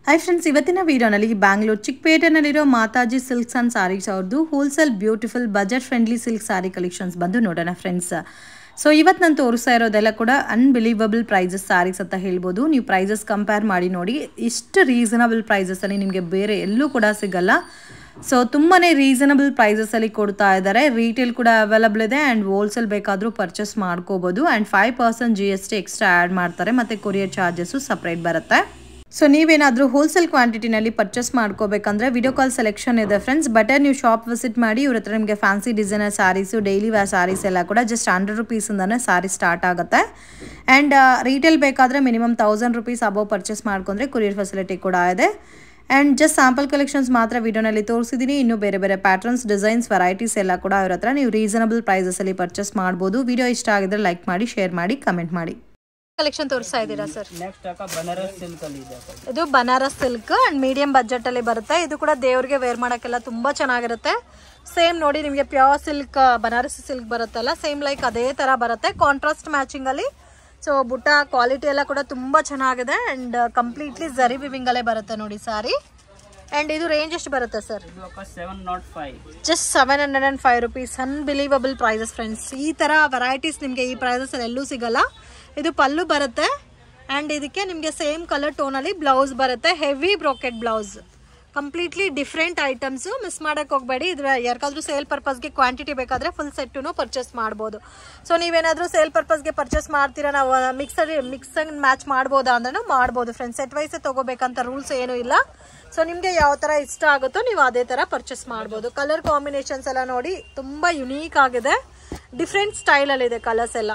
Hi friends ಇವತ್ತಿನ ವಿಡಿಯೋನಲ್ಲಿ ಬ್ಯಾಂಗ್ಳೂರ್ ಚಿಕ್ಕಪೇಟೆನಲ್ಲಿರೋ ಮಾತಾಜಿ ಸಿಲ್ಕ್ಸ್ ಅಂಡ್ ಸಾರೀಸ್ ಅವ್ರದ್ದು wholesale beautiful budget friendly silk sari collections ಬಂದು ನೋಡೋಣ ಫ್ರೆಂಡ್ಸ್ ಸೊ ಇವತ್ತು ನಾನು ತೋರಿಸ್ತಾ ಇರೋದೆಲ್ಲ ಕೂಡ ಅನ್ಬಿಲೀವಬಲ್ ಪ್ರೈಸಸ್ ಸಾರೀಸ್ ಅಂತ ಹೇಳ್ಬೋದು ನೀವು ಪ್ರೈಸಸ್ ಕಂಪೇರ್ ಮಾಡಿ ನೋಡಿ ಇಷ್ಟು ರೀಸನಬಲ್ ಪ್ರೈಸಸಲ್ಲಿ ನಿಮಗೆ ಬೇರೆ ಎಲ್ಲೂ ಕೂಡ ಸಿಗಲ್ಲ ಸೊ ತುಂಬಾ ರೀಸನಬಲ್ ಪ್ರೈಸಸಲ್ಲಿ ಕೊಡ್ತಾ ಇದ್ದಾರೆ ರೀಟೇಲ್ ಕೂಡ ಅವೈಲಬಲ್ ಇದೆ ಆ್ಯಂಡ್ ಹೋಲ್ಸೇಲ್ ಬೇಕಾದರೂ ಪರ್ಚೇಸ್ ಮಾಡ್ಕೋಬೋದು and five percent G S T extra add ಮಾಡ್ತಾರೆ ಮತ್ತು ಕೊರಿಯರ್ ಚಾರ್ಜಸ್ಸು ಸಪ್ರೇಟ್ ಬರುತ್ತೆ ಸೊ ನೀವೇನಾದರೂ ಹೋಲ್ಸೇಲ್ ಕ್ವಾಂಟಿಟಿನಲ್ಲಿ ಪರ್ಚೇಸ್ ಮಾಡ್ಕೋಬೇಕಂದ್ರೆ ವಿಡಿಯೋ ಕಾಲ್ ಸೆಲೆಕ್ಷನ್ ಇದೆ ಫ್ರೆಂಡ್ಸ್ ಬಟರ್ ನೀವು ಶಾಪ್ ವಿಸಿಟ್ ಮಾಡಿ ಇವ್ರ ಹತ್ರ ನಿಮಗೆ fancy designer saris daily wear saris ಎಲ್ಲ ಕೂಡ ಜಸ್ಟ್ ಹಂಡ್ರೆಡ್ ರುಪೀಸಿಂದನೇ ಸ್ಯಾರಿ ಸ್ಟಾರ್ಟ್ ಆಗುತ್ತೆ ಆ್ಯಂಡ್ ರೀಟೇಲ್ ಬೇಕಾದರೆ minimum thousand rupees above purchase ಮಾಡ್ಕೊಂಡ್ರೆ ಕೊರಿಯರ್ ಫೆಸಿಲಿಟಿ ಕೂಡ ಇದೆ ಆ್ಯಂಡ್ ಜಸ್ಟ್ ಸ್ಯಾಂಪಲ್ ಕಲೆಕ್ಷನ್ಸ್ ಮಾತ್ರ ವಿಡಿಯೋನಲ್ಲಿ ತೋರಿಸಿದ್ದೀನಿ ಇನ್ನು ಬೇರೆ ಬೇರೆ ಪ್ಯಾಟರ್ನ್ಸ್ ಡಿಸೈನ್ಸ್ ವೆರೈಟೀಸ್ ಎಲ್ಲ ಕೂಡ ಅವ್ರ ಹತ್ರ ನೀವು ರೀಸನಬಲ್ ಪ್ರೈಸಸಲ್ಲಿ ಪರ್ಚೇಸ್ ಮಾಡ್ಬೋದು ವಿಡಿಯೋ ಇಷ್ಟ ಆಗಿದ್ರೆ ಲೈಕ್ ಮಾಡಿ ಶೇರ್ ಮಾಡಿ ಕಮೆಂಟ್ ಮಾಡಿ ಕಲೆಕ್ಷನ್ ತೋರಿಸ್ತಾ ಇದ್ದೀರಾ ಸರ್ ನೆಕ್ಸ್ಟ್ ಅಕ್ಕ ಬನಾರಸ್ ಸಿಲ್ಕ್ ಅಲ್ಲಿ ಇದೆ ಅಕ್ಕ ಇದು Banaras silk and medium budget ಅಲ್ಲಿ ಬರುತ್ತೆ ಇದು ಕೂಡ ದೇವ್ರಿಗೆ ವೇರ್ ಮಾಡಕ್ಕೆಲ್ಲ ತುಂಬಾ ಚೆನ್ನಾಗಿರುತ್ತೆ ಸೇಮ್ ನೋಡಿ ನಿಮಗೆ ಪ್ಯೂರ್ ಸಿಲ್ಕ್ ಬನಾರಸಿ ಸಿಲ್ಕ್ ಬರುತ್ತಲ್ಲ ಸೇಮ್ ಲೈಕ್ ಅದೇ ತರ ಬರುತ್ತೆ ಕಾಂಟ್ರಾಸ್ಟ್ ಮ್ಯಾಚಿಂಗ್ ಅಲ್ಲಿ ಸೊ ಬುಟ್ಟ ಕ್ವಾಲಿಟಿ ಎಲ್ಲ ಕೂಡ ತುಂಬಾ ಚೆನ್ನಾಗಿದೆ ಅಂಡ್ ಕಂಪ್ಲೀಟ್ಲಿ ಜರಿ ವಿವಿಂಗ್ ಅಲ್ಲೇ ಬರುತ್ತೆ ನೋಡಿ ಸಾರಿ ಅಂಡ್ ಇದು ರೇಂಜ್ ಎಷ್ಟು ಬರುತ್ತೆ ಸರ್ ಇದು ಅಕ್ಕ seven not five just seven hundred and five rupees unbelievable prices friends ಈ ಥರ ವೆರೈಟೀಸ್ ನಿಮಗೆ ಈ ಪ್ರೈಸಸ್ ಎಲ್ಲೂ ಸಿಗಲ್ಲ ಇದು ಪಲ್ಲು ಬರುತ್ತೆ ಆ್ಯಂಡ್ ಇದಕ್ಕೆ ನಿಮಗೆ ಸೇಮ್ ಕಲರ್ ಟೋನಲ್ಲಿ ಬ್ಲೌಸ್ ಬರುತ್ತೆ heavy brocade blouse completely different items miss ಮಾಡೋಕ್ಕೆ ಹೋಗಬೇಡಿ ಇದ್ರ ಯಾರಿಗಾದ್ರೂ ಸೇಲ್ ಪರ್ಪಸ್ಗೆ ಕ್ವಾಂಟಿಟಿ ಬೇಕಾದರೆ ಫುಲ್ ಸೆಟ್ಟನ್ನು ಪರ್ಚೇಸ್ ಮಾಡ್ಬೋದು ಸೊ ನೀವೇನಾದರೂ ಸೇಲ್ ಪರ್ಪಸ್ಗೆ ಪರ್ಚೇಸ್ ಮಾಡ್ತೀರಾ ನಾವು ಮಿಕ್ಸರ್ ಮಿಕ್ಸ್ ಆ್ಯಂಡ್ ಮ್ಯಾಚ್ ಮಾಡ್ಬೋದಾ ಅಂದ್ರೂ ಮಾಡ್ಬೋದು ಫ್ರೆಂಡ್ಸ್ ಸೆಟ್ ವೈಸೇ ತೊಗೋಬೇಕಂತ ರೂಲ್ಸ್ ಏನೂ ಇಲ್ಲ ಸೊ ನಿಮಗೆ ಯಾವ ಥರ ಇಷ್ಟ ಆಗುತ್ತೋ ನೀವು ಅದೇ ಥರ ಪರ್ಚೇಸ್ ಮಾಡ್ಬೋದು ಕಲರ್ ಕಾಂಬಿನೇಷನ್ಸ್ ಎಲ್ಲ ನೋಡಿ ತುಂಬ ಯುನೀಕ್ ಆಗಿದೆ ಡಿಫ್ರೆಂಟ್ ಸ್ಟೈಲಲ್ಲಿದೆ ಕಲರ್ಸ್ ಎಲ್ಲ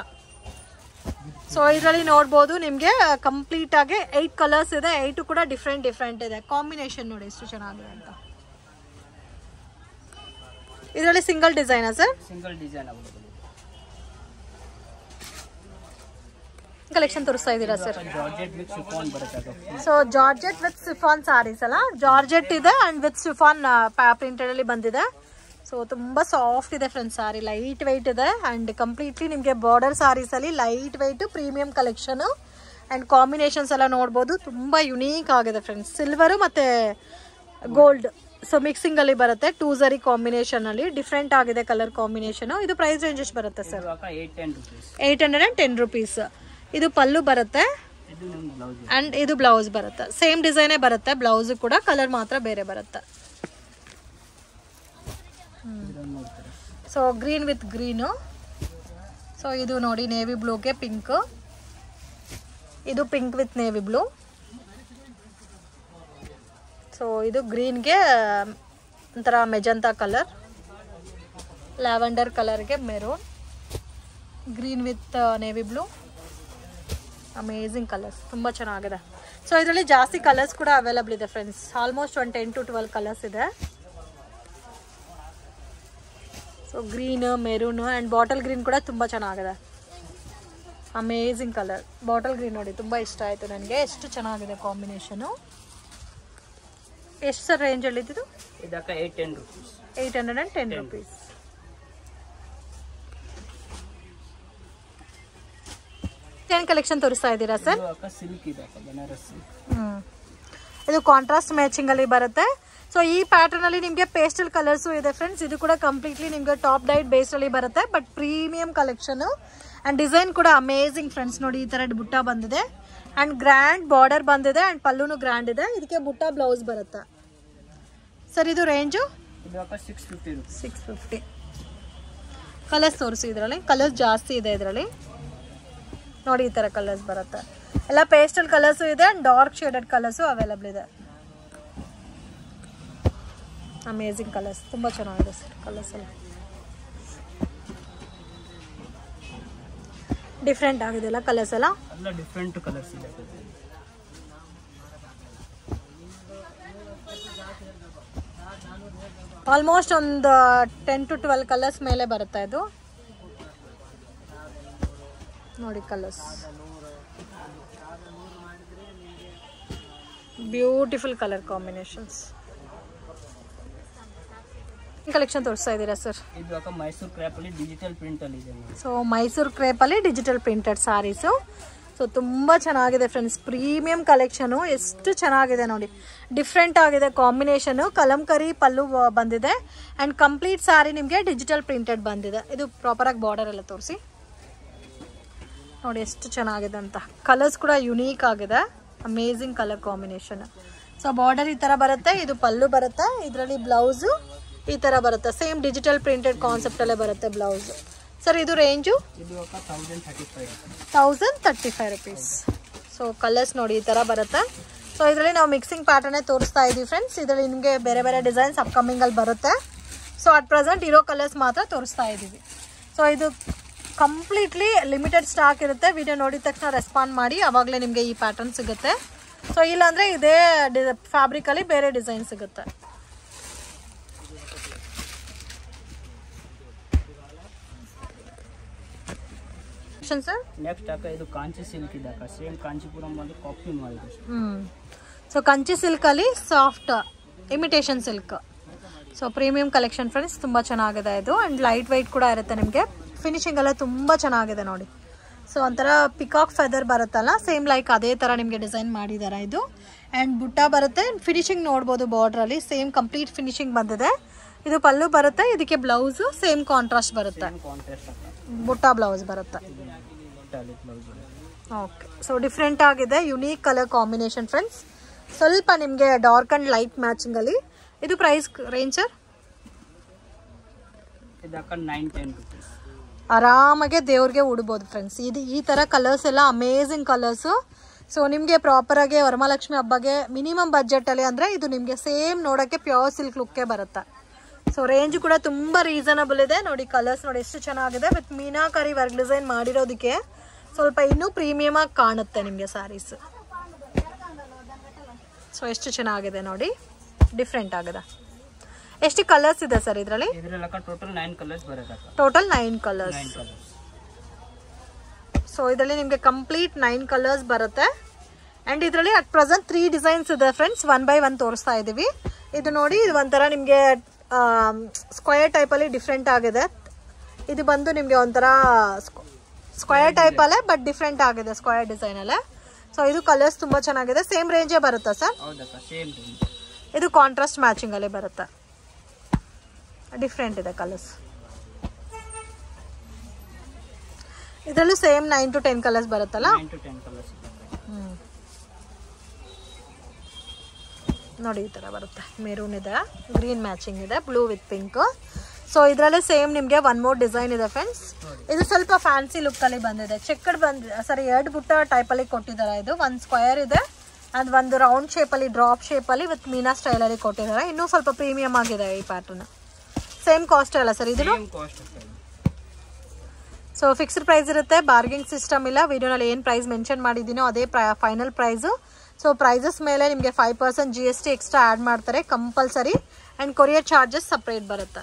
ಸೊ ಇದರಲ್ಲಿ ನೋಡ್ಬೋದು ನಿಮಗೆ ಕಂಪ್ಲೀಟ್ ಆಗಿ ಏಯ್ಟ್ ಕಲರ್ಸ್ ಇದೆ ಏಯ್ಟು ಕೂಡ ಡಿಫ್ರೆಂಟ್ ಡಿಫ್ರೆಂಟ್ ಇದೆ ಕಾಂಬಿನೇಷನ್ ನೋಡಿ ಎಷ್ಟು ಚೆನ್ನಾಗಿದೆ ಅಂತ ಇದರಲ್ಲಿ ಸಿಂಗಲ್ ಡಿಸೈನಾ ಸರ್ ಸಿಂಗಲ್ ಡಿಸೈನ್ ಅವೈಲೇಬಲ್ ಇದೆ ಕಲೆಕ್ಷನ್ ತೋರಿಸ್ತಾ ಇದ್ದೀರಾ ಸರ್ ಜಾರ್ಜೆಟ್ ವಿತ್ ಶಿಫಾನ್ ಬರುತ್ತೆ ಅಕ್ಕ so georgette with chiffon saris ಅಲ್ಲ ಜಾರ್ಜೆಟ್ ಇದೆ ಅಂಡ್ ವಿತ್ ಸಿಫಾನ್ ಪ್ರಿಂಟೆಡ್ ಅಲ್ಲಿ ಬಂದಿದೆ ಸೊ ತುಂಬಾ ಸಾಫ್ಟ್ ಇದೆ ಫ್ರೆಂಡ್ಸ್ ಸಾರಿ ಲೈಟ್ ವೈಟ್ ಇದೆ ಅಂಡ್ ಕಂಪ್ಲೀಟ್ಲಿ ನಿಮಗೆ ಬಾರ್ಡರ್ ಸಾರೀಸ್ ಅಲ್ಲಿ light white premium collection and combinations ಎಲ್ಲ ನೋಡ್ಬೋದು ತುಂಬಾ ಯುನೀಕ್ ಆಗಿದೆ ಫ್ರೆಂಡ್ಸ್ ಸಿಲ್ವರು ಮತ್ತೆ ಗೋಲ್ಡ್ ಸೊ ಮಿಕ್ಸಿಂಗ್ ಅಲ್ಲಿ ಬರುತ್ತೆ ಟೂ ಝರಿ ಕಾಂಬಿನೇಷನ್ ಅಲ್ಲಿ ಡಿಫ್ರೆಂಟ್ ಆಗಿದೆ ಕಲರ್ ಕಾಂಬಿನೇಷನ್ ಇದು ಪ್ರೈಸ್ ರೇಂಜ್ ಎಷ್ಟು ಬರುತ್ತೆ ಸರ್ ಇದು ಅಕ್ಕ eight ten rupees eight hundred and ten rupees ಇದು ಪಲ್ಲು ಬರುತ್ತೆ ಇದು ನಿಮ್ಮ ಬ್ಲೌಸ್ ಅಂಡ್ ಇದು ಬ್ಲೌಸ್ ಬರುತ್ತೆ ಸೇಮ್ ಡಿಸೈನೇ ಬರುತ್ತೆ ಬ್ಲೌಸ್ ಕೂಡ ಕಲರ್ ಮಾತ್ರ ಬೇರೆ ಬರುತ್ತೆ ಇದನ್ನು ನೋಡ್ತಾರೆ so green with green so ಇದು ನೋಡಿ ನೇವಿ ಬ್ಲೂಗೆ ಪಿಂಕ್ ಇದು pink with navy blue so ಇದು ಗ್ರೀನ್ಗೆ ಒಂಥರ ಮೆಜಂತಾ ಕಲರ್ ಲ್ಯಾವೆಂಡರ್ ಕಲರ್ಗೆ maroon green with navy blue amazing colours ತುಂಬ ಚೆನ್ನಾಗಿದೆ ಸೊ ಇದರಲ್ಲಿ ಜಾಸ್ತಿ ಕಲರ್ಸ್ ಕೂಡ ಅವೈಲಬಲ್ ಇದೆ ಫ್ರೆಂಡ್ಸ್ ಆಲ್ಮೋಸ್ಟ್ ಒಂದು ಟೆನ್ ಟು ಟ್ವೆಲ್ ಕಲರ್ಸ್ ಇದೆ so green maroon and bottle green ಕೂಡ ತುಂಬ ಚೆನ್ನಾಗಿದೆ ಅಮೇಝಿಂಗ್ ಕಲರ್ ಬಾಟಲ್ ಗ್ರೀನ್ ನೋಡಿ ತುಂಬ ಇಷ್ಟ ಆಯಿತು ನನಗೆ ಎಷ್ಟು ಚೆನ್ನಾಗಿದೆ ಕಾಂಬಿನೇಷನು ಎಷ್ಟು ಸರ್ ರೇಂಜಲ್ಲಿ ಇದ್ದಿದ್ದು ಇದು ಅಕ್ಕ eight ten rupees eight hundred and ten rupees ಏನು ಕಲೆಕ್ಷನ್ ತೋರಿಸ್ತಾ ಇದ್ದೀರಾ ಸರ್ ಇದು ಅಕ್ಕ ಸಿಲ್ಕ್ ಇದೆ ಅಕ್ಕ ಬನಾರಸ್ ಸಿಲ್ಕ್ ಹ್ಮ್. ಇದು ಕಾಂಟ್ರಾಸ್ಟ್ ಮ್ಯಾಚಿಂಗ್ ಅಲ್ಲಿ ಬರುತ್ತೆ ಸೊ ಈ ಪ್ಯಾಟರ್ನ್ ಅಲ್ಲಿ ನಿಮಗೆ ಪೇಸ್ಟಲ್ ಕಲರ್ಸು ಇದೆ ಫ್ರೆಂಡ್ಸ್ ಇದು ಕೂಡ ಕಂಪ್ಲೀಟ್ಲಿ ನಿಮಗೆ ಟಾಪ್ ಡೈಟ್ ಬೇಸ್ ಅಲ್ಲಿ ಬರುತ್ತೆ but premium collection and design ಕೂಡ ಅಮೇಝಿಂಗ್ ಫ್ರೆಂಡ್ಸ್ ನೋಡಿ ಈ ತರ ಬುಟ್ಟ ಬಂದಿದೆ ಅಂಡ್ ಗ್ರ್ಯಾಂಡ್ ಬಾರ್ಡರ್ ಬಂದಿದೆ ಅಂಡ್ ಪಲ್ಲುನು ಗ್ರ್ಯಾಂಡ್ ಇದೆ ಇದಕ್ಕೆ ಬುಟ್ಟ ಬ್ಲೌಸ್ ಬರುತ್ತೆ ಸರ್ ಇದು ರೇಂಜು ಇದು ಅಕ್ಕ six fifty rupees six fifty colours ತೋರಿಸಿ ಇದರಲ್ಲಿ ಕಲರ್ಸ್ ಜಾಸ್ತಿ ಇದೆ ಇದರಲ್ಲಿ ನೋಡಿ ಈ ಥರ ಕಲರ್ಸ್ ಬರುತ್ತೆ ಎಲ್ಲ ಪೇಸ್ಟಲ್ ಕಲರ್ಸು ಇದೆ and dark shaded colours available ಇದೆ ಅಮೇಝಿಂಗ್ ಕಲರ್ಸ್ ತುಂಬ ಚೆನ್ನಾಗಿದೆ ಸರ್ ಕಲರ್ಸ್ ಎಲ್ಲ ಡಿಫ್ರೆಂಟ್ ಆಗಿದೆ ಅಲ್ಲ ಕಲರ್ಸ್ ಎಲ್ಲ ಎಲ್ಲ ಡಿಫ್ರೆಂಟ್ ಕಲರ್ಸ್ ಇದೆ ಆಲ್ಮೋಸ್ಟ್ ಒಂದು ಟೆನ್ ಟು ಟ್ವೆಲ್ ಕಲರ್ಸ್ ಮೇಲೆ ಬರುತ್ತೆ ಇದು ನೋಡಿ colours beautiful colour combinations collection ತೋರಿಸ್ತಾ ಇದ್ದೀರಾ ಸರ್ ಇದು ಅಕ್ಕ ಮೈಸೂರು ಕ್ರ್ಯಾಪ್ ಅಲ್ಲಿ ಡಿಜಿಟಲ್ ಪ್ರಿಂಟ್ ಅಲ್ಲಿ ಇದೆ ನೋಡಿ ಸೊ ಮೈಸೂರು ಕ್ರೇಪಲ್ಲಿ ಡಿಜಿಟಲ್ ಪ್ರಿಂಟೆಡ್ ಸಾರೀಸು ಸೊ ತುಂಬ ಚೆನ್ನಾಗಿದೆ ಫ್ರೆಂಡ್ಸ್ ಪ್ರೀಮಿಯಂ ಕಲೆಕ್ಷನು ಎಷ್ಟು ಚೆನ್ನಾಗಿದೆ ನೋಡಿ ಡಿಫ್ರೆಂಟ್ ಆಗಿದೆ ಕಾಂಬಿನೇಷನು ಕಲಂಕರಿ ಪಲ್ಲು ಬ- ಬಂದಿದೆ ಆ್ಯಂಡ್ ಕಂಪ್ಲೀಟ್ ಸ್ಯಾರಿ ನಿಮಗೆ ಡಿಜಿಟಲ್ ಪ್ರಿಂಟೆಡ್ ಬಂದಿದೆ ಇದು ಪ್ರಾಪರಾಗಿ ಬಾರ್ಡರ್ ಎಲ್ಲ ತೋರಿಸಿ ನೋಡಿ ಎಷ್ಟು ಚೆನ್ನಾಗಿದೆ ಅಂತ ಕಲರ್ಸ್ ಕೂಡ ಯುನೀಕ್ ಆಗಿದೆ amazing colour combination so border ಈ ಥರ ಬರುತ್ತೆ ಇದು ಪಲ್ಲು ಬರುತ್ತೆ ಇದರಲ್ಲಿ ಬ್ಲೌಸು ಈ ಥರ ಬರುತ್ತೆ ಸೇಮ್ ಡಿಜಿಟಲ್ ಪ್ರಿಂಟೆಡ್ ಕಾನ್ಸೆಪ್ಟಲ್ಲೇ ಬರುತ್ತೆ ಬ್ಲೌಸ್ ಸರ್ ಇದು ರೇಂಜು ಇದು ಅಕ್ಕ thousand thirty five thousand thirty five rupees so colours ನೋಡಿ ಈ ಥರ ಬರುತ್ತೆ ಸೊ ಇದರಲ್ಲಿ ನಾವು ಮಿಕ್ಸಿಂಗ್ ಪ್ಯಾಟರ್ನೇ ತೋರಿಸ್ತಾ ಇದ್ದೀವಿ ಫ್ರೆಂಡ್ಸ್ ಇದರಲ್ಲಿ ನಿಮಗೆ ಬೇರೆ ಬೇರೆ ಡಿಸೈನ್ಸ್ ಅಪ್ಕಮಿಂಗಲ್ಲಿ ಬರುತ್ತೆ ಸೊ ಅಟ್ ಪ್ರೆಸೆಂಟ್ ಇರೋ ಕಲರ್ಸ್ ಮಾತ್ರ ತೋರಿಸ್ತಾ ಇದ್ದೀವಿ ಸೊ ಇದು ಕಂಪ್ಲೀಟ್ಲಿ ಲಿಮಿಟೆಡ್ ಸ್ಟಾಕ್ ಇರುತ್ತೆ ವಿಡಿಯೋ ನೋಡಿದ ತಕ್ಷಣ ರೆಸ್ಪಾಂಡ್ ಮಾಡಿ ಆವಾಗಲೇ ನಿಮಗೆ ಈ ಪ್ಯಾಟರ್ನ್ ಸಿಗುತ್ತೆ ಸೊ ಇಲ್ಲಾಂದರೆ ಇದೇ ಡಿ ಫ್ಯಾಬ್ರಿಕಲ್ಲಿ ಬೇರೆ ಡಿಸೈನ್ ಸಿಗುತ್ತೆ ಸರ್ ನೆಕ್ಸ್ಟ್ ಅಕ್ಕ ಇದು ಕಾಂಚಿ ಸಿಲ್ಕ್ ಇದೆ ಅಕ್ಕ ಸೇಮ್ ಕಾಂಚಿಪುರಂ ಬಂದು ಕಾಪಿ ಮಾಡಿದೆ ಹ್ಮ್ ಸೊ ಕಂಚಿ ಸಿಲ್ಕಲ್ಲಿ soft imitation silk so premium collection friends ತುಂಬ ಚೆನ್ನಾಗಿದೆ ಇದು ಆ್ಯಂಡ್ ಲೈಟ್ ವೈಟ್ ಕೂಡ ಇರುತ್ತೆ ನಿಮಗೆ ಫಿನಿಶಿಂಗ್ ಎಲ್ಲ ತುಂಬ ಚೆನ್ನಾಗಿದೆ ನೋಡಿ ಸೊ ಒಂಥರ ಪಿಕಾಕ್ ಫೆದರ್ ಬರುತ್ತಲ್ಲ ಸೇಮ್ ಲೈಕ್ ಅದೇ ಥರ ನಿಮಗೆ ಡಿಸೈನ್ ಮಾಡಿದ್ದಾರೆ ಇದು ಆ್ಯಂಡ್ ಬುಟ್ಟ ಬರುತ್ತೆ ಫಿನಿಶಿಂಗ್ ನೋಡ್ಬೋದು ಬಾರ್ಡ್ರಲ್ಲಿ ಸೇಮ್ ಕಂಪ್ಲೀಟ್ ಫಿನಿಶಿಂಗ್ ಬಂದಿದೆ ಇದು ಪಲ್ಲು ಬರುತ್ತೆ ಇದಕ್ಕೆ ಬ್ಲೌಸು ಸೇಮ್ ಕಾಂಟ್ರಾಸ್ಟ್ ಬರುತ್ತೆ ಕಾಂಟ್ರಾಸ್ಟ್ ಅಕ್ಕ ಬುಟ್ಟ ಬ್ಲೌಸ್ ಬರುತ್ತೆ ಟಾಲಿಕ್ ಬ್ಲೌಸ್ ಓಕೆ ಸೊ ಡಿಫ್ರೆಂಟ್ ಆಗಿದೆ ಯುನೀಕ್ ಕಲರ್ ಕಾಂಬಿನೇಷನ್ ಫ್ರೆಂಡ್ಸ್ ಸ್ವಲ್ಪ ನಿಮಗೆ ಡಾರ್ಕ್ ಆ್ಯಂಡ್ ಲೈಟ್ ಮ್ಯಾಚಿಂಗಲ್ಲಿ ಇದು ಪ್ರೈಸ್ ರೇಂಜ್ ಸರ್ ಇದು ಅಕ್ಕ ನೈನ್ ಟೆನ್ ರುಪೀಸ್ ಆರಾಮಾಗೆ ದೇವ್ರಿಗೆ ಉಡ್ಬೋದು ಫ್ರೆಂಡ್ಸ್ ಇದು ಈ ಥರ ಕಲರ್ಸ್ ಎಲ್ಲ ಅಮೇಝಿಂಗ್ ಕಲರ್ಸು ಸೊ ನಿಮಗೆ ಪ್ರಾಪರಾಗಿ ವರಮಹಾಲಕ್ಷ್ಮಿ ಹಬ್ಬಗೆ ಮಿನಿಮಮ್ ಬಜೆಟಲ್ಲಿ ಅಂದರೆ ಇದು ನಿಮಗೆ ಸೇಮ್ ನೋಡೋಕ್ಕೆ ಪ್ಯೂರ್ ಸಿಲ್ಕ್ ಲುಕ್ಕೇ ಬರುತ್ತೆ ಸೊ ರೇಂಜ್ ಕೂಡ ತುಂಬ ರೀಸನಬಲ್ ಇದೆ ನೋಡಿ ಕಲರ್ಸ್ ನೋಡಿ ಎಷ್ಟು ಚೆನ್ನಾಗಿದೆ ವಿತ್ ಮೀನಾಕರಿ ವರ್ಕ್ ಡಿಸೈನ್ ಮಾಡಿರೋದಕ್ಕೆ ಸ್ವಲ್ಪ ಇನ್ನೂ ಪ್ರೀಮಿಯಮ್ ಆಗಿ ಕಾಣುತ್ತೆ ನಿಮಗೆ ಸ್ಯಾರೀಸ್ ಸೊ ಎಷ್ಟು ಚೆನ್ನಾಗಿದೆ ನೋಡಿ ಡಿಫ್ರೆಂಟ್ ಆಗಿದೆ ಎಷ್ಟು ಕಲರ್ಸ್ ಇದೆ ಸರ್ ಇದರಲ್ಲಿ ಇದ್ರಲ್ಲಿ ಅಕ್ಕ ಟೋಟಲ್ ನೈನ್ ಕಲರ್ಸ್ ಬರುತ್ತೆ ಅಕ್ಕ total nine colours nine colours so ಇದರಲ್ಲಿ ನಿಮಗೆ ಕಂಪ್ಲೀಟ್ ನೈನ್ ಕಲರ್ಸ್ ಬರುತ್ತೆ ಆ್ಯಂಡ್ ಇದರಲ್ಲಿ ಅಟ್ ಪ್ರೆಸೆಂಟ್ ತ್ರೀ ಡಿಸೈನ್ಸ್ ಇದೆ ಫ್ರೆಂಡ್ಸ್ ಒನ್ ಬೈ ಒನ್ ತೋರಿಸ್ತಾ ಇದ್ದೀವಿ ಇದು ನೋಡಿ ಇದು ಒಂಥರ ನಿಮಗೆ ಸ್ಕ್ವಯರ್ ಟೈಪಲ್ಲಿ ಡಿಫ್ರೆಂಟ್ ಆಗಿದೆ ಇದು ಬಂದು ನಿಮಗೆ ಒಂಥರ ಸ್ಕ್ವಯರ್ ಟೈಪಲ್ಲೇ ಬಟ್ ಡಿಫ್ರೆಂಟ್ ಆಗಿದೆ ಸ್ಕ್ವಯರ್ ಡಿಸೈನಲ್ಲೇ ಸೊ ಇದು ಕಲರ್ಸ್ ತುಂಬ ಚೆನ್ನಾಗಿದೆ ಸೇಮ್ ರೇಂಜೇ ಬರುತ್ತಾ ಸರ್ ಹೌದಕ್ಕ ಸೇಮ್ ಇದು ಕಾಂಟ್ರಾಸ್ಟ್ ಮ್ಯಾಚಿಂಗಲ್ಲೇ ಬರುತ್ತೆ ಡಿಫ್ರೆಂಟ್ ಇದೆ ಕಲರ್ಸ್ ಇದರಲ್ಲೂ same nine to ten colours ಬರುತ್ತಲ್ಲ ನೈನ್ ಟು ಟೆನ್ ಕಲರ್ಸ್ ಇದೆ ನೋಡಿ ಈ ಥರ ಬರುತ್ತೆ ಮೆರೂನ್ ಇದೆ ಗ್ರೀನ್ ಮ್ಯಾಚಿಂಗ್ ಇದೆ ಬ್ಲೂ ವಿತ್ ಪಿಂಕ್ ಸೊ ಇದರಲ್ಲೇ ಸೇಮ್ ನಿಮಗೆ ಒನ್ ಮೋರ್ ಡಿಸೈನ್ ಇದೆ ಫ್ರೆಂಡ್ಸ್ ಇದು ಸ್ವಲ್ಪ ಫ್ಯಾನ್ಸಿ ಲುಕ್ಕಲ್ಲಿ ಬಂದಿದೆ ಚೆಕ್ಕಡ್ ಬಂದಿದೆ ಸಾರಿ ಎರಡು ಬುಟ್ಟ ಟೈಪಲ್ಲಿ ಕೊಟ್ಟಿದ್ದಾರೆ ಇದು ಒಂದು ಸ್ಕ್ವಯರ್ ಇದೆ ಅದು ಒಂದು ರೌಂಡ್ ಶೇಪಲ್ಲಿ ಡ್ರಾಪ್ ಶೇಪಲ್ಲಿ ವಿತ್ ಮೀನಾ ಸ್ಟೈಲಲ್ಲಿ ಕೊಟ್ಟಿದ್ದಾರೆ ಇನ್ನೂ ಸ್ವಲ್ಪ ಪ್ರೀಮಿಯಮ್ ಆಗಿದೆ ಈ ಪ್ಯಾಟರ್ನ್ ಸೇಮ್ ಕಾಸ್ಟ್ ಅಲ್ಲ ಸರ್ ಇದು ಸೇಮ್ ಕಾಸ್ಟ್ ಅಕ್ಕ ಇದು ಸೊ ಫಿಕ್ಸ್ಡ್ ಪ್ರೈಸ್ ಇರುತ್ತೆ ಬಾರ್ಗಿಂಗ್ ಸಿಸ್ಟಮ್ ಇಲ್ಲ ವಿಡಿಯೋನಲ್ಲಿ ಏನು ಪ್ರೈಸ್ ಮೆನ್ಷನ್ ಮಾಡಿದ್ದೀನೋ ಅದೇ ಫೈನಲ್ ಪ್ರೈಸು ಸೊ ಪ್ರೈಸಸ್ ಮೇಲೆ ನಿಮಗೆ five percent G S T extra add ಮಾಡ್ತಾರೆ compulsory and courier charges separate ಬರುತ್ತೆ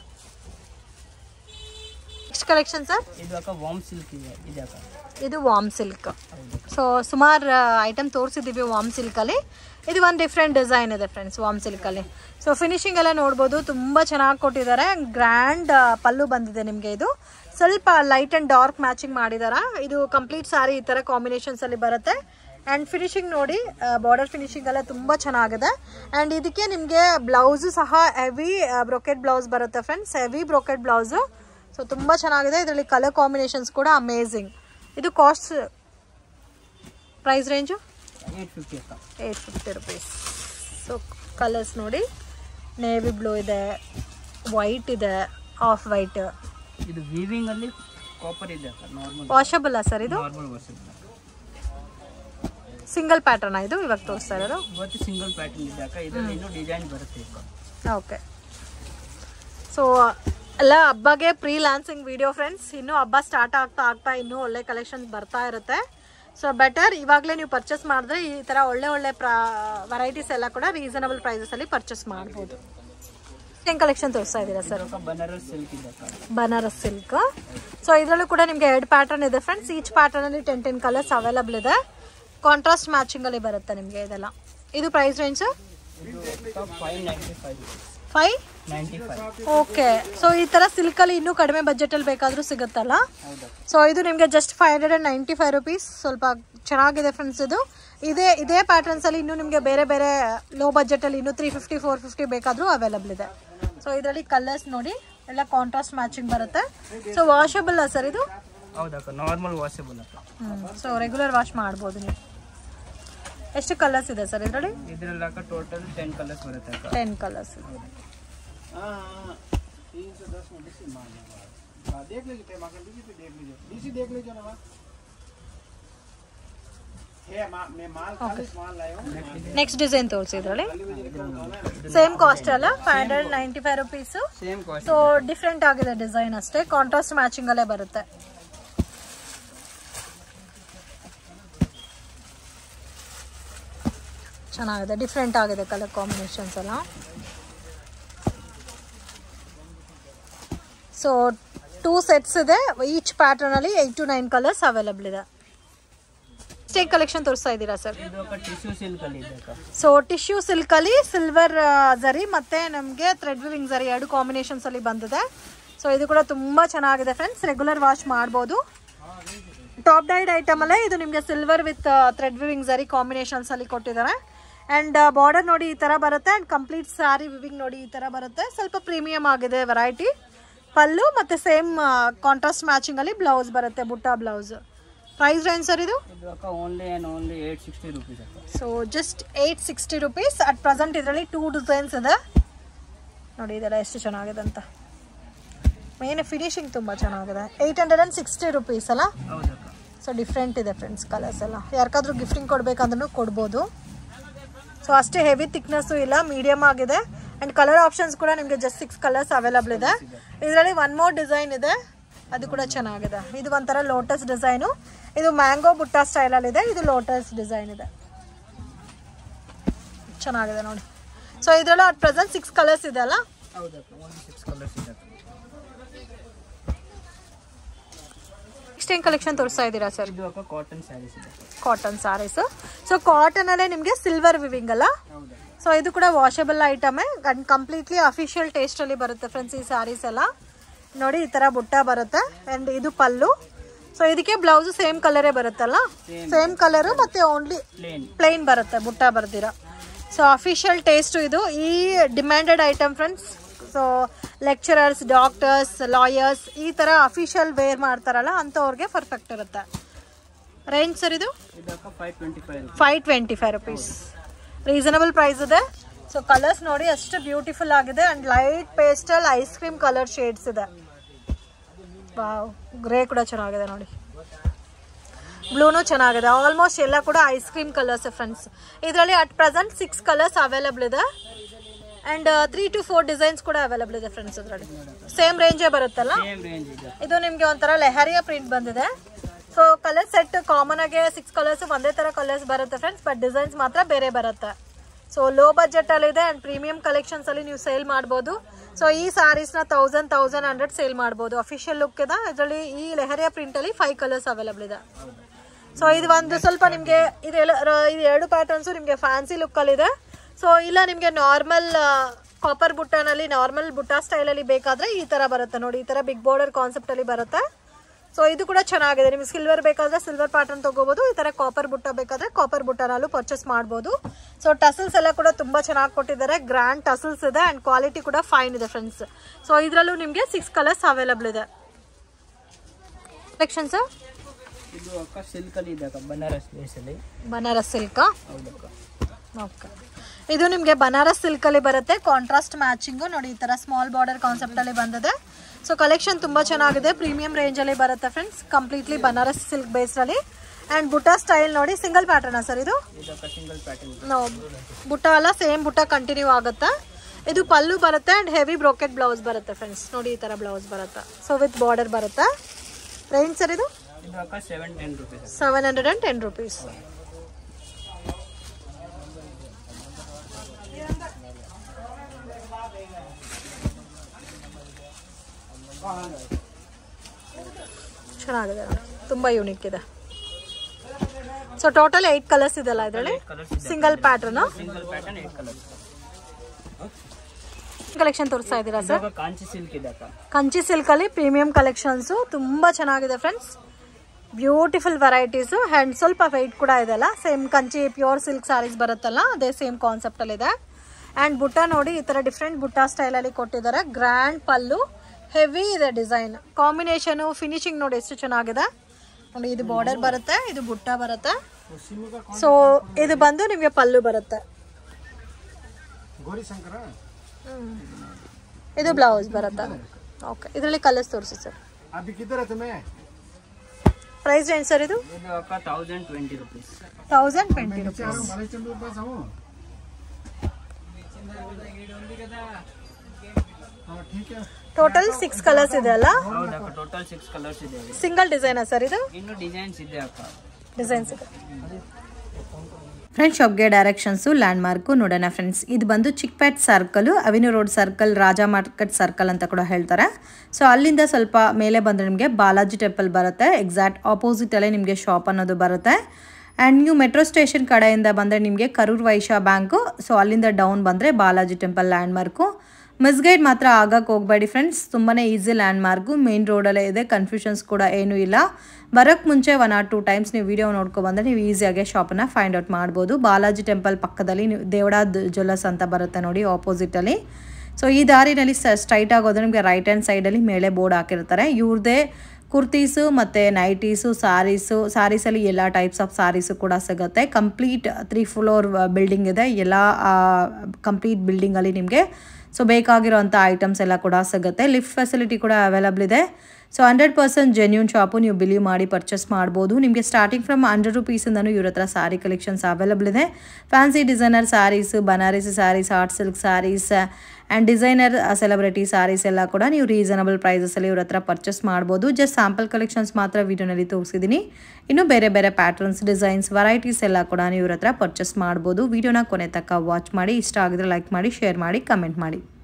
ನೆಕ್ಸ್ಟ್ ಕಲೆಕ್ಷನ್ ಸರ್ ಇದು ಅಕ್ಕ ವಾಮ್ ಸಿಲ್ಕ್ ಇದೆ ಇದೆ ಅಕ್ಕ ಇದು ವಾಮ್ ಸಿಲ್ಕ್ ಹೌದು ಸೊ ಸುಮಾರು ಐಟಮ್ ತೋರಿಸಿದ್ದೀವಿ ವಾಮ್ ಸಿಲ್ಕಲ್ಲಿ ಇದು ಒಂದು ಡಿಫ್ರೆಂಟ್ ಡಿಸೈನ್ ಇದೆ ಫ್ರೆಂಡ್ಸ್ ವಾಮ್ ಸಿಲ್ಕಲ್ಲಿ ಸೊ ಫಿನಿಶಿಂಗ್ ಎಲ್ಲ ನೋಡ್ಬೋದು ತುಂಬ ಚೆನ್ನಾಗಿ ಕೊಟ್ಟಿದ್ದಾರೆ ಗ್ರ್ಯಾಂಡ್ ಪಲ್ಲು ಬಂದಿದೆ ನಿಮಗೆ ಇದು ಸ್ವಲ್ಪ ಲೈಟ್ ಆ್ಯಂಡ್ ಡಾರ್ಕ್ ಮ್ಯಾಚಿಂಗ್ ಮಾಡಿದಾರ ಇದು ಕಂಪ್ಲೀಟ್ ಸಾರಿ ಈ ಥರ ಕಾಂಬಿನೇಷನ್ಸಲ್ಲಿ ಬರುತ್ತೆ ಆ್ಯಂಡ್ ಫಿನಿಶಿಂಗ್ ನೋಡಿ ಬಾರ್ಡರ್ ಫಿನಿಶಿಂಗ್ ಎಲ್ಲ ತುಂಬ ಚೆನ್ನಾಗಿದೆ ಆ್ಯಂಡ್ ಇದಕ್ಕೆ ನಿಮಗೆ ಬ್ಲೌಸು ಸಹ ಹೆವಿ ಬ್ರೊಕೆಟ್ ಬ್ಲೌಸ್ ಬರುತ್ತೆ friends heavy brocade blouse so ತುಂಬ ಚೆನ್ನಾಗಿದೆ ಇದರಲ್ಲಿ ಕಲರ್ ಕಾಂಬಿನೇಷನ್ಸ್ ಕೂಡ ಅಮೇಝಿಂಗ್ ಇದು cost price range eight fifty ಅಕ್ಕ eight fifty rupees so colours ನೋಡಿ ನೇವಿ ಬ್ಲೂ ಇದೆ ವೈಟ್ ಇದೆ ಆಫ್ ವೈಟ್ ಇದು ವೀವಿಂಗ್ ಅಲ್ಲಿ ಕಾಪರ್ ಇದೆ ಅಕ್ಕ ನಾರ್ಮಲ್ ವಾಷಬಲ್ ಸರ್ ಇದು ನಾರ್ಮಲ್ ವರ್ಷ ಸಿಂಗಲ್ ಪ್ಯಾಟರ್ನ್ ಇದು ಇವಾಗ ತೋರಿಸ್ತಾ ಇರೋದು ಇವತ್ತು ಸಿಂಗಲ್ ಪ್ಯಾಟರ್ನ್ ಇದೆ ಅಕ್ಕ ಇದರಲ್ಲಿ ಇನ್ನೂ ಡಿಸೈನ್ ಬರುತ್ತೆ ಅಕ್ಕ ಓಕೆ ಸೊ ಎಲ್ಲ ಹಬ್ಬಗೆ ಪ್ರೀ ಲಾನ್ಸಿಂಗ್ ವಿಡಿಯೋ ಫ್ರೆಂಡ್ಸ್ ಇನ್ನೂ ಹಬ್ಬ ಸ್ಟಾರ್ಟ್ ಆಗ್ತಾ ಆಗ್ತಾ ಇನ್ನೂ ಒಳ್ಳೆ ಕಲೆಕ್ಷನ್ಸ್ ಬರ್ತಾ ಇರುತ್ತೆ ಸೊ ಬೆಟರ್ ಇವಾಗಲೇ ನೀವು ಪರ್ಚೇಸ್ ಮಾಡಿದ್ರೆ ಈ ಥರ ಒಳ್ಳೆ ಒಳ್ಳೆ ಪ್ರಾ ವೆರೈಟೀಸ್ ಎಲ್ಲ ಕೂಡ ರೀಸನಬಲ್ ಪ್ರೈಸಸಲ್ಲಿ ಪರ್ಚೇಸ್ ಮಾಡ್ಬೋದು ಏನು ಕಲೆಕ್ಷನ್ ತೋರಿಸ್ತಾ ಇದ್ದೀರಾ ಸರ್ ಅಕ್ಕ ಬನಾರಸ್ ಸಿಲ್ಕ್ ಇದೆ ಅಕ್ಕ ಬನಾರಸ್ ಸಿಲ್ಕ್ ಸೊ ಇದರಲ್ಲೂ ಕೂಡ ನಿಮಗೆ ಎರಡು ಪ್ಯಾಟರ್ನ್ ಇದೆ ಫ್ರೆಂಡ್ಸ್ ಈಚ್ ಪ್ಯಾಟರ್ನಲ್ಲಿ ಟೆನ್ ಟೆನ್ ಕಲರ್ಸ್ ಅವೈಲಬಲ್ ಇದೆ ಕಾಂಟ್ರಾಸ್ಟ್ ಮ್ಯಾಚಿಂಗಲ್ಲಿ ಬರುತ್ತೆ ನಿಮಗೆ ಇದೆಲ್ಲ ಇದು ಪ್ರೈಸ್ ರೇಂಜ್ ಇದು five ninety five five ninety five okay so ಈ ಥರ ಸಿಲ್ಕಲ್ಲಿ ಇನ್ನೂ ಕಡಿಮೆ ಬಜೆಟಲ್ಲಿ ಬೇಕಾದರೂ ಸಿಗುತ್ತಲ್ಲ ಹೌದಾ ಸೊ ಇದು ನಿಮಗೆ just five hundred and ninety five rupees ಸ್ವಲ್ಪ ಚೆನ್ನಾಗಿದೆ ಫ್ರೆಂಡ್ಸ್ ಇದು ಇದೇ ಇದೇ ಪ್ಯಾಟರ್ನ್ಸಲ್ಲಿ ಇನ್ನೂ ನಿಮಗೆ ಬೇರೆ ಬೇರೆ ಲೋ ಬಜೆಟಲ್ಲಿ ಇನ್ನೂ ತ್ರೀ ಫಿಫ್ಟಿ ಫೋರ್ ಫಿಫ್ಟಿ ಬೇಕಾದರೂ ಅವೈಲಬಲ್ ಇದೆ ಸೊ ಇದರಲ್ಲಿ ಕಲರ್ಸ್ ನೋಡಿ ಎಲ್ಲ ಕಾಂಟ್ರಾಸ್ಟ್ ಮ್ಯಾಚಿಂಗ್ ಬರುತ್ತೆ ಸೊ ವಾಷಬಲ್ ಸರ್ ಇದು ಹೌದಕ್ಕ ನಾರ್ಮಲ್ ವಾಷಬಲ್ ಅಕ್ಕ ಸೊ ರೆಗ್ಯುಲರ್ ವಾಶ್ ಮಾಡ್ಬೋದು ನೀವು ಎಷ್ಟು ಕಲರ್ಸ್ ಇದೆ ಸರ್ ಇದರಲ್ಲಿ ಇದ್ರಲ್ಲಿ ಅಕ್ಕ ಟೋಟಲ್ ಟೆನ್ ಕಲರ್ಸ್ ಬರುತ್ತೆ ಅಕ್ಕ ಟೆನ್ ಕಲರ್ಸ್ देख लीजिए टाइम आकर लीजिए तो देख लीजिए डीसी देख लीजिए ना है मा, मैं माल खाली माल लाया हूँ ನೆಕ್ಸ್ಟ್ ಡಿಸೈನ್ ತೋರಿಸಿ ಇದರಲ್ಲಿ ಸೇಮ್ ಕಾಸ್ಟ್ ಅಲ್ಲ five hundred ninety five rupees same cost so different ಆಗಿದೆ ಡಿಸೈನ್ ಅಷ್ಟೇ ಕಾಂಟ್ರಾಸ್ಟ್ ಮ್ಯಾಚಿಂಗ್ ಅಲ್ಲೇ ಬರುತ್ತೆ ಚೆನ್ನಾಗಿದೆ ಡಿಫ್ರೆಂಟ್ ಆಗಿದೆ ಕಲರ್ ಕಾಂಬಿನೇಷನ್ಸ್ ಎಲ್ಲ ಸೊ ಟೂ ಸೆಟ್ಸ್ ಇದೆ ಈಚ್ ಪ್ಯಾಟರ್ನ್ ಅಲ್ಲಿ eight to nine colours available ಇದೆ ಸ್ಟೇಕ್ ಕಲೆಕ್ಷನ್ ತೋರಿಸ್ತಾ ಇದ್ದೀರಾ ಸರ್ ಇದು ಅಕ್ಕ ಟಿಶ್ಯೂ ಸಿಲ್ಕ್ ಅಲ್ಲಿ ಇದೆ ಅಕ್ಕ ಸೊ ಟಿಶ್ಯೂ ಸಿಲ್ಕ್ ಅಲ್ಲಿ ಸಿಲ್ವರ್ ಜರಿ ಮತ್ತೆ ನಮಗೆ ಥ್ರೆಡ್ ವಿವಿಂಗ್ ಜರಿ ಎರಡು ಕಾಂಬಿನೇಷನ್ಸ್ ಅಲ್ಲಿ ಬಂದಿದೆ ಸೊ ಇದು ಕೂಡ ತುಂಬಾ ಚೆನ್ನಾಗಿದೆ ಫ್ರೆಂಡ್ಸ್ ರೆಗ್ಯುಲರ್ ವಾಶ್ ಮಾಡ್ಬೋದು ಟಾಪ್ ಡೈಡ್ ಐಟಮ್ ಅಲ್ಲೇ ಇದು ನಿಮಗೆ silver with thread weaving zari combinations ಅಲ್ಲಿ ಕೊಟ್ಟಿದ್ದಾರೆ ಅಂಡ್ ಬಾರ್ಡರ್ ನೋಡಿ ಈ ತರ ಬರುತ್ತೆ ಅಂಡ್ ಕಂಪ್ಲೀಟ್ ಸ್ಯಾರಿ ವಿವಿಂಗ್ ನೋಡಿ ಈ ತರ ಬರುತ್ತೆ ಸ್ವಲ್ಪ ಪ್ರೀಮಿಯಂ ಆಗಿದೆ ವೆರೈಟಿ ಪಲ್ಲು ಮತ್ತೆ ಸೇಮ್ ಕಾಂಟ್ರಾಸ್ಟ್ ಮ್ಯಾಚಿಂಗ್ ಅಲ್ಲಿ ಬ್ಲೌಸ್ ಬರುತ್ತೆ ಬುಟ್ಟ ಬ್ಲೌಸ್ ಪ್ರೈಸ್ ರೇಂಜ್ ಸರ್ ಇದು ಇದು ಅಕ್ಕ only and only eight sixty rupees ಅಕ್ಕ so just eight sixty rupees at present ಇದರಲ್ಲಿ ಟೂ ಡಿಸೈನ್ಸ್ ಇದೆ ನೋಡಿ ಇದೆಲ್ಲ ಎಷ್ಟು ಚೆನ್ನಾಗಿದೆ ಅಂತ ಮೇನ್ ಫಿನಿಶಿಂಗ್ ತುಂಬ ಚೆನ್ನಾಗಿದೆ eight hundred and sixty rupees ಅಲ್ಲ ಹೌದಕ್ಕ ಸೊ ಡಿಫ್ರೆಂಟ್ ಇದೆ ಫ್ರೆಂಡ್ಸ್ ಕಲರ್ಸ್ ಎಲ್ಲ ಯಾರಿಗಾದ್ರೂ ಗಿಫ್ಟಿಂಗ್ ಕೊಡ್ಬೇಕಂದ್ರೂ ಕೊಡ್ಬೋದು ಸೊ ಅಷ್ಟೇ ಹೆವಿ ಥಿಕ್ನೆಸ್ಸು ಇಲ್ಲ ಮೀಡಿಯಮ್ ಆಗಿದೆ ಆ್ಯಂಡ್ ಕಲರ್ ಆಪ್ಷನ್ಸ್ ಕೂಡ ನಿಮಗೆ ಜಸ್ಟ್ ಸಿಕ್ಸ್ ಕಲರ್ಸ್ ಅವೈಲಬಲ್ ಇದೆ ಇದರಲ್ಲಿ ಒನ್ ಮೋರ್ ಡಿಸೈನ್ ಇದೆ ಅದು ಕೂಡ ಚೆನ್ನಾಗಿದೆ ಇದು ಒಂಥರ ಲೋಟಸ್ ಡಿಸೈನು ಇದು ಮ್ಯಾಂಗೋ ಬುಟ್ಟ ಸ್ಟೈಲಲ್ಲಿ ಇದೆ ಇದು ಲೋಟಸ್ ಡಿಸೈನ್ ಇದೆ ಚೆನ್ನಾಗಿದೆ ನೋಡಿ ಸೊ ಇದರಲ್ಲೂ ಅಟ್ ಪ್ರೆಸೆಂಟ್ ಸಿಕ್ಸ್ ಕಲರ್ಸ್ ಇದೆ ಅಲ್ಲ ಹೌದಕ್ಕ ಓನ್ಲಿ ಸಿಕ್ಸ್ ಕಲರ್ಸ್ ಇದೆ ಅಕ್ಕ ನೆಕ್ಸ್ಟ್ ಏನು ಕಲೆಕ್ಷನ್ ತೋರಿಸ್ತಾ ಇದ್ದೀರಾ ಸರ್ ಇದು ಅಕ್ಕ ಕಾಟನ್ ಸ್ಯಾರೀಸ್ ಇದೆ ಕಾಟನ್ ಸಾರೀಸ್ ಸೊ ಕಾಟನ್ ಅಲ್ಲೇ ನಿಮಗೆ ಸಿಲ್ವರ್ ವಿವಿಂಗ್ ಅಲ್ಲ ಹೌದಾ ಸೊ ಇದು ಕೂಡ ವಾಷಬಲ್ ಐಟಮೇ ಅಂಡ್ ಕಂಪ್ಲೀಟ್ಲಿ ಅಫಿಷಿಯಲ್ ಟೇಸ್ಟ್ ಅಲ್ಲಿ ಬರುತ್ತೆ ಫ್ರೆಂಡ್ಸ್ ಈ ಸ್ಯಾರೀಸ್ ಎಲ್ಲ ನೋಡಿ ಈ ತರ ಬುಟ್ಟ ಬರುತ್ತೆ ಅಂಡ್ ಇದು ಪಲ್ಲು ಸೊ ಇದಕ್ಕೆ ಬ್ಲೌಸ್ ಸೇಮ್ ಕಲರೇ ಬರುತ್ತಲ್ಲ ಸೇಮ್ ಕಲರು ಮತ್ತೆ ಓನ್ಲಿ ಪ್ಲೇನ್ ಪ್ಲೈನ್ ಬರುತ್ತೆ ಬುಟ್ಟ ಬರ್ದಿರ ಸೊ ಅಫಿಷಿಯಲ್ ಟೇಸ್ಟ್ ಇದು ಈ demanded item friends so lecturers doctors lawyers ಈ ಥರ ಅಫಿಷಿಯಲ್ ವೇರ್ ಮಾಡ್ತಾರಲ್ಲ ಅಂಥವ್ರಿಗೆ ಪರ್ಫೆಕ್ಟ್ ಇರುತ್ತೆ ರೇಂಜ್ ಸರ್ ಇದು ಇದು ಅಕ್ಕ five twenty five five twenty five rupees reasonable price ಇದೆ ಸೊ ಕಲರ್ಸ್ ನೋಡಿ ಅಷ್ಟು ಬ್ಯೂಟಿಫುಲ್ ಆಗಿದೆ and light pastel ice cream colour shades ಇದೆ ವಾವ್ ಗ್ರೇ ಕೂಡ ಚೆನ್ನಾಗಿದೆ ನೋಡಿ ಬ್ಲೂನು ಚೆನ್ನಾಗಿದೆ ಆಲ್ಮೋಸ್ಟ್ ಎಲ್ಲ ಕೂಡ ಐಸ್ ಕ್ರೀಮ್ ಕಲರ್ಸ್ ಫ್ರೆಂಡ್ಸ್ ಇದರಲ್ಲಿ at present six colours available ಇದೆ and three to four designs ಕೂಡ ಅವೈಲಬಲ್ ಇದೆ ಫ್ರೆಂಡ್ಸ್ ಇದರಲ್ಲಿ ಸೇಮ್ ರೇಂಜೇ ಬರುತ್ತಲ್ಲ ಸೇಮ್ ರೇಂಜ್ ಇದೆ ಇದು ನಿಮಗೆ ಒಂಥರ ಲೆಹರಿಯ ಪ್ರಿಂಟ್ ಬಂದಿದೆ ಸೊ ಕಲರ್ ಸೆಟ್ ಕಾಮನ್ ಆಗಿ ಸಿಕ್ಸ್ ಕಲರ್ಸ್ ಒಂದೇ ತರ ಕಲರ್ಸ್ ಬರುತ್ತೆ ಫ್ರೆಂಡ್ಸ್ ಬಟ್ ಡಿಸೈನ್ಸ್ ಮಾತ್ರ ಬೇರೆ ಬರುತ್ತೆ ಸೊ ಲೋ ಬಜೆಟ್ ಅಲ್ಲಿ ಇದೆ ಅಂಡ್ ಪ್ರೀಮಿಯಂ ಕಲೆಕ್ಷನ್ಸ್ ಅಲ್ಲಿ ನೀವು ಸೇಲ್ ಮಾಡ್ಬೋದು ಸೊ ಈ ಸಾರೀಸ್ ನ ತೌಸಂಡ್ ತೌಸಂಡ್ ಹಂಡ್ರೆಡ್ ಸೇಲ್ ಮಾಡ್ಬೋದು ಅಫಿಷಿಯಲ್ ಲುಕ್ ಇದೆ ಇದರಲ್ಲಿ ಈ ಲೆಹರಿಯ ಪ್ರಿಂಟ್ ಅಲ್ಲಿ ಫೈವ್ ಕಲರ್ಸ್ ಅವೈಲಬಲ್ ಇದೆ ಸೊ ಇದು ಒಂದು ಸ್ವಲ್ಪ ನಿಮಗೆ ಇದೆಲ್ಲ ರ- ಇದು ಎರಡು ಪ್ಯಾಟರ್ನ್ಸ್ ನಿಮಗೆ ಫ್ಯಾನ್ಸಿ ಲುಕ್ ಅಲ್ಲಿ ಇದೆ ಸೊ ಇಲ್ಲ ನಿಮಗೆ ನಾರ್ಮಲ್ ಕಾಪರ್ ಬುಟ್ಟನಲ್ಲಿ ನಾರ್ಮಲ್ ಬುಟ್ಟ ಸ್ಟೈಲ್ ಅಲ್ಲಿ ಬೇಕಾದ್ರೆ ಈ ತರ ಬರುತ್ತೆ ನೋಡಿ ಈ ತರ ಬಿಗ್ ಬಾರ್ಡರ್ ಕಾನ್ಸೆಪ್ಟ್ ಅಲ್ಲಿ ಬರುತ್ತೆ ಸೊ ಇದು ಕೂಡ ಚೆನ್ನಾಗಿದೆ ನಿಮ್ಗೆ ಸಿಲ್ವರ್ ಬೇಕಾದ್ರೆ ಸಿಲ್ವರ್ ಪ್ಯಾಟರ್ನ್ ತಗೋಬಹುದು ಈ ತರ ಕಾಪರ್ ಬುಟ್ಟ ಬೇಕಾದ್ರೆ ಕಾಪರ್ ಬುಟ್ಟನಲ್ಲೂ ಪರ್ಚೇಸ್ ಮಾಡ್ಬೋದು ಸೊ ಟಸಲ್ಸ್ ಎಲ್ಲ ಕೂಡ ತುಂಬಾ ಚೆನ್ನಾಗಿ ಕೊಟ್ಟಿದ್ದಾರೆ ಗ್ರ್ಯಾಂಡ್ ಟಸಲ್ಸ್ ಇದೆ ಅಂಡ್ ಕ್ವಾಲಿಟಿ ಕೂಡ ಫೈನ್ ಇದೆ ಫ್ರೆಂಡ್ಸ್ ಸೊ ಇದರಲ್ಲೂ ನಿಮಗೆ ಸಿಕ್ಸ್ ಕಲರ್ಸ್ ಅವೈಲಬಲ್ ಇದೆ ಸೆಕ್ಷನ್ ಸರ್ ಇದು ಅಕ್ಕ ಸಿಲ್ಕ್ ಅಲ್ಲಿ ಇದೆ ಅಕ್ಕ ಬನಾರಸ್ ಲೇಸ್ ಅಲ್ಲಿ ಬನಾರಸ್ ಸಿಲ್ಕಾ ಹೌದಕ್ಕ ಓಕೆ ಇದು ನಿಮಗೆ ಬನಾರಸ್ ಸಿಲ್ಕ್ ಅಲ್ಲಿ ಬರುತ್ತೆ ಕಾಂಟ್ರಾಸ್ಟ್ ಮ್ಯಾಚಿಂಗು ನೋಡಿ ಈ ತರ ಸ್ಮಾಲ್ ಬಾರ್ಡರ್ ಕಾನ್ಸೆಪ್ಟ್ ಅಲ್ಲಿ ಬಂದಿದೆ ಸೊ ಕಲೆಕ್ಷನ್ ತುಂಬಾ ಚೆನ್ನಾಗಿದೆ ಪ್ರೀಮಿಯಂ ರೇಂಜ್ ಅಲ್ಲಿ ಬರುತ್ತೆ friends completely Banaras silk base ಅಲ್ಲಿ ಅಂಡ್ ಬುಟ್ಟ ಸ್ಟೈಲ್ ನೋಡಿ ಸಿಂಗಲ್ ಪ್ಯಾಟರ್ನ್ ಸರ್ ಇದು ಇದು ಅಕ್ಕ ಸಿಂಗಲ್ ಪ್ಯಾಟರ್ನ್ ನೋ ಬುಟ್ಟ ಅಲ್ಲ ಸೇಮ್ ಬುಟ್ಟ ಕಂಟಿನ್ಯೂ ಆಗುತ್ತೆ ಇದು ಪಲ್ಲು ಬರುತ್ತೆ ಅಂಡ್ ಹೆವಿ ಬ್ರೋಕೆಟ್ ಬ್ಲೌಸ್ ಬರುತ್ತೆ ಫ್ರೆಂಡ್ಸ್ ನೋಡಿ ಈ ತರ ಬ್ಲೌಸ್ ಬರುತ್ತೆ ಸೊ ವಿತ್ ಬಾರ್ಡರ್ ಬರುತ್ತೆ ರೇಂಜ್ ಸರ್ ಇದು ಇದು ಅಕ್ಕ seven ten rupees seven hundred and ten rupees ಚೆನ್ನಾಗಿದೆ ನೋಡಿ. ತುಂಬಾ ಯೂನಿಕ್ ಇದೆ ಸೊ ಟೋಟಲ್ ಏಯ್ಟ್ ಕಲರ್ಸ್ ಇದೆಲ್ಲ ಇದರಲ್ಲಿ ಕಲರ್ಸ್ ಇದೆ single pattern single pattern eight colours collection ತೋರಿಸ್ತಾ ಇದ್ದೀರಾ ಸರ್ ಇವಾಗ ಕಾಂಚಿ ಸಿಲ್ಕ್ ಇದೆ ಅಕ್ಕ ಕಂಚಿ ಸಿಲ್ಕಲ್ಲಿ ಪ್ರೀಮಿಯಂ ಕಲೆಕ್ಷನ್ಸು ತುಂಬ ಚೆನ್ನಾಗಿದೆ ಫ್ರೆಂಡ್ಸ್ ಬ್ಯೂಟಿಫುಲ್ ವೆರೈಟೀಸು ಆ್ಯಂಡ್ ಸ್ವಲ್ಪ ವೆಯ್ಟ್ ಕೂಡ ಇದೆ ಅಲ್ಲ same Kanchi pure silk saris ಬರುತ್ತಲ್ಲ ಅದೇ ಸೇಮ್ ಕಾನ್ಸೆಪ್ಟಲ್ಲಿದೆ ಆ್ಯಂಡ್ ಬುಟ್ಟ ನೋಡಿ ಈ ಥರ ಡಿಫ್ರೆಂಟ್ ಬುಟ್ಟ ಸ್ಟೈಲಲ್ಲಿ ಕೊಟ್ಟಿದ್ದಾರೆ ಗ್ರ್ಯಾಂಡ್ ಪಲ್ಲು ಹೆವಿ ಇದೆ ಡಿಸೈನ್ ಕಾಂಬಿನೇಷನು ಫಿನಿಶಿಂಗ್ ನೋಡಿ ಎಷ್ಟು ಚೆನ್ನಾಗಿದೆ ನೋಡಿ ಇದು ಬಾರ್ಡರ್ ಬರುತ್ತೆ ಇದು ಬುಟ್ಟ ಬರುತ್ತೆ ಸೊ ಇದು ಬಂದು ನಿಮಗೆ ಪಲ್ಲು ಬರುತ್ತೆ ಗೌರಿ ಶಂಕರ ಇದು ಬ್ಲೌಸ್ ಬರುತ್ತೆ ಓಕೆ ಇದರಲ್ಲಿ ಕಲರ್ಸ್ ತೋರಿಸಿ ಸರ್ ಅಭಿ ಕಿದ್ದರ ತುಮೆ ಪ್ರೈಸ್ ಏನು ಸರ್ ಇದು ಇದು ಅಕ್ಕ thousand twenty rupees thousand twenty rupees ಮಲೈ ಚಂದ್ರ ಪಾಸ್ ಹೋ हाँ ठीक है ಟೋಟಲ್ ಸಿಕ್ಸ್ ಕಲರ್ಸ್ ಇದೆ ಅಲ್ಲ ಹೌದು ಅಕ್ಕ ಟೋಟಲ್ ಸಿಕ್ಸ್ ಕಲರ್ಸ್ ಇದೆ ಅದು. ಸಿಂಗಲ್ ಡಿಸೈನಾ ಸರ್ ಇದು ಇನ್ನು ಡಿಸೈನ್ಸ್ ಇದೆ ಅಕ್ಕ ಡಿಸೈನ್ಸ್ ಇದೆ ಫ್ರೆಂಡ್ಸ್ ಶಾಪ್ಗೆ ಡೈರೆಕ್ಷನ್ಸು ಲ್ಯಾಂಡ್ ಮಾರ್ಕು ನೋಡೋಣ ಫ್ರೆಂಡ್ಸ್ ಇದು ಬಂದು Chickpet circle avenue road circle Raja market circle ಅಂತ ಕೂಡ ಹೇಳ್ತಾರೆ ಸೊ ಅಲ್ಲಿಂದ ಸ್ವಲ್ಪ ಮೇಲೆ ಬಂದರೆ ನಿಮಗೆ ಬಾಲಾಜಿ ಟೆಂಪಲ್ ಬರುತ್ತೆ ಎಕ್ಸಾಕ್ಟ್ ಆಪೋಸಿಟಲ್ಲೇ ನಿಮಗೆ ಶಾಪ್ ಅನ್ನೋದು ಬರುತ್ತೆ ಆ್ಯಂಡ್ ನೀವು ಮೆಟ್ರೋ ಸ್ಟೇಷನ್ ಕಡೆಯಿಂದ ಬಂದರೆ ನಿಮಗೆ ಕರೂರ್ ವೈಶ್ಯ ಬ್ಯಾಂಕು ಸೊ ಅಲ್ಲಿಂದ ಡೌನ್ ಬಂದರೆ Balaji temple landmark misguide ಮಾತ್ರ ಆಗಕ್ಕೆ ಹೋಗಬೇಡಿ ಫ್ರೆಂಡ್ಸ್ ತುಂಬಾ ಈಸಿ ಲ್ಯಾಂಡ್ ಮಾರ್ಕು ಮೇನ್ ರೋಡಲ್ಲೇ ಇದೆ ಕನ್ಫ್ಯೂಷನ್ಸ್ ಕೂಡ ಏನೂ ಇಲ್ಲ ಬರೋಕ್ಕೆ ಮುಂಚೆ ಒನ್ ಆರ್ ಟೂ ಟೈಮ್ಸ್ ನೀವು ವಿಡಿಯೋ ನೋಡ್ಕೊಬಂದರೆ ನೀವು ಈಸಿಯಾಗಿ ಶಾಪನ್ನು ಫೈಂಡ್ ಔಟ್ ಮಾಡ್ಬೋದು ಬಾಲಾಜಿ ಟೆಂಪಲ್ ಪಕ್ಕದಲ್ಲಿ ನೀವು ದೇವಡ ಜ್ಯುವೆಲ್ಲರ್ಸ್ ಅಂತ ಬರುತ್ತೆ ನೋಡಿ ಆಪೋಸಿಟಲ್ಲಿ ಸೊ ಈ ದಾರಿನಲ್ಲಿ ಸ್ಟ್ರೈಟ್ ಆಗೋದ್ರೆ ನಿಮಗೆ ರೈಟ್ ಹ್ಯಾಂಡ್ ಸೈಡಲ್ಲಿ ಮೇಲೆ ಬೋರ್ಡ್ ಹಾಕಿರ್ತಾರೆ ಇವ್ರದ್ದೇ ಕುರ್ತೀಸು ಮತ್ತು ನೈಟೀಸು ಸಾರೀಸು ಸಾರೀಸಲ್ಲಿ ಎಲ್ಲ ಟೈಪ್ಸ್ ಆಫ್ ಸಾರೀಸು ಕೂಡ ಸಿಗುತ್ತೆ ಕಂಪ್ಲೀಟ್ ತ್ರೀ ಫ್ಲೋರ್ ಬಿಲ್ಡಿಂಗ್ ಇದೆ ಎಲ್ಲ ಕಂಪ್ಲೀಟ್ ಬಿಲ್ಡಿಂಗಲ್ಲಿ ನಿಮಗೆ ಸೊ ಬೇಕಾಗಿರೋಂಥ ಐಟಮ್ಸ್ ಎಲ್ಲ ಕೂಡ ಸಿಗುತ್ತೆ ಲಿಫ್ಟ್ ಫೆಸಿಲಿಟಿ ಕೂಡ ಅವೈಲಬಲ್ ಇದೆ so hundred percent genuine shop ನೀವು ಬಿಲೀವ್ ಮಾಡಿ ಪರ್ಚೇಸ್ ಮಾಡ್ಬೋದು ನಿಮಗೆ ಸ್ಟಾರ್ಟಿಂಗ್ ಫ್ರಮ್ ಹಂಡ್ರೆಡ್ ರುಪೀಸಿಂದನೂ ಇವ್ರ ಹತ್ರ ಸ್ಯಾರಿ ಕಲೆಕ್ಷನ್ಸ್ ಅವೈಲಬಲ್ ಇದೆ fancy designer saris Banarasi saris art silk saris and designer celebrity saris ಎಲ್ಲ ಕೂಡ ನೀವು ರೀಸನಬಲ್ ಪ್ರೈಸಸಲ್ಲಿ ಇವ್ರ ಹತ್ರ ಪರ್ಚೇಸ್ ಮಾಡ್ಬೋದು ಜಸ್ಟ್ ಸ್ಯಾಂಪಲ್ ಕಲೆಕ್ಷನ್ಸ್ ಮಾತ್ರ ವೀಡಿಯೋನಲ್ಲಿ ತೋರಿಸಿದ್ದೀನಿ ಇನ್ನು ಬೇರೆ ಬೇರೆ ಪ್ಯಾಟರ್ನ್ಸ್ ಡಿಸೈನ್ಸ್ ವೆರೈಟೀಸ್ ಎಲ್ಲ ಕೂಡ ನೀವು ಇವ್ರ ಹತ್ರ ಪರ್ಚೇಸ್ ಮಾಡ್ಬೋದು ವೀಡಿಯೋನ ಕೊನೆ ತನಕ ವಾಚ್ ಮಾಡಿ ಇಷ್ಟ ಆಗಿದ್ರೆ ಲೈಕ್ ಮಾಡಿ ಶೇರ್ ಮಾಡಿ ಕಮೆಂಟ್ ಮಾಡಿ